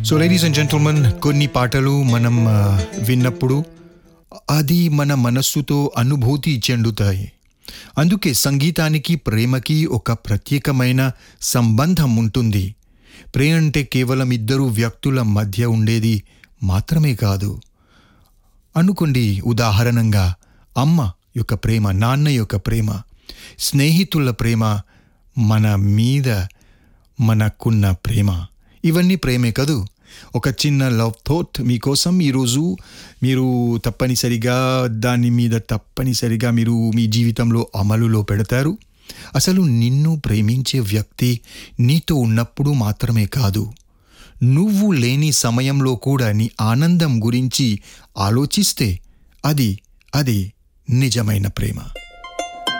so ladies and gentlemen కొన్ని పాటలు మనం ఆ, విన్నప్పుడు అది మన మనస్సుతో అనుభూతి చెందుతాయి అందుకే సంగీతానికి ప్రేమకి ఒక ప్రత్యేకమైన సంబంధం ఉంటుంది ప్రేమ అంటే కేవలం ఇద్దరు వ్యక్తుల మధ్య ఉండేది మాత్రమే కాదు అనుకోండి ఉదాహరణంగా అమ్మ యొక్క ప్రేమ నాన్న యొక్క ప్రేమ స్నేహితుల ప్రేమ మన మీద మనకున్న ప్రేమ ఇవన్నీ ప్రేమే కదూ ఒక చిన్న లవ్ థాట్ మీకోసం ఈరోజు మీరు తప్పనిసరిగా దాని మీద తప్పనిసరిగా మీరు మీ జీవితంలో అమలులో పెడతారు అసలు నిన్ను ప్రేమించే వ్యక్తి నీతో ఉన్నప్పుడు మాత్రమే కాదు నువ్వు లేని సమయంలో కూడా నీ ఆనందం గురించి ఆలోచిస్తే అది అది నిజమైన ప్రేమ